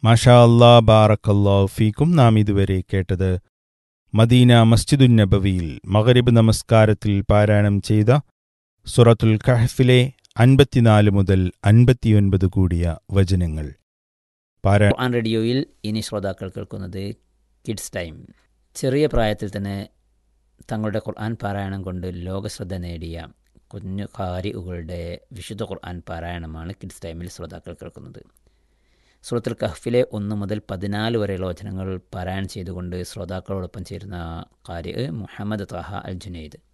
മാഷാ അല്ലാ ബാറക്കല്ലാ ഫീക്കും നാം ഇതുവരെ കേട്ടത് മദീന മസ്ജിദുൻ നബവിയിൽ മഗരിബ് നമസ്കാരത്തിൽ പാരായണം ചെയ്ത സുറത്തുൽ കഹഫിലെ അൻപത്തിനാല് മുതൽ അൻപത്തിയൊൻപത് കൂടിയ വചനങ്ങൾ പാരാ ഖുർആൻ റേഡിയോയിൽ ഇനി ശ്രോതാക്കൾ കേൾക്കുന്നത് കിഡ്സ് ടൈം ചെറിയ പ്രായത്തിൽ തന്നെ തങ്ങളുടെ ഖുർആൻ പാരായണം കൊണ്ട് ലോകശ്രദ്ധ നേടിയ കുഞ്ഞു കാരികളുടെ വിശുദ്ധ ഖുർആൻ പാരായണമാണ് കിഡ്സ് ടൈമിൽ ശ്രോതാക്കൾ കേൾക്കുന്നത് സൂറത്തുൽ കഹ്ഫിലെ ഒന്ന് മുതൽ പതിനാല് വരെയുള്ള വചനങ്ങൾ പാരായണം ചെയ്തുകൊണ്ട് ശ്രോതാക്കളോടൊപ്പം ചേരുന്ന കാരി മുഹമ്മദ് താഹ അൽ ജുനൈദ്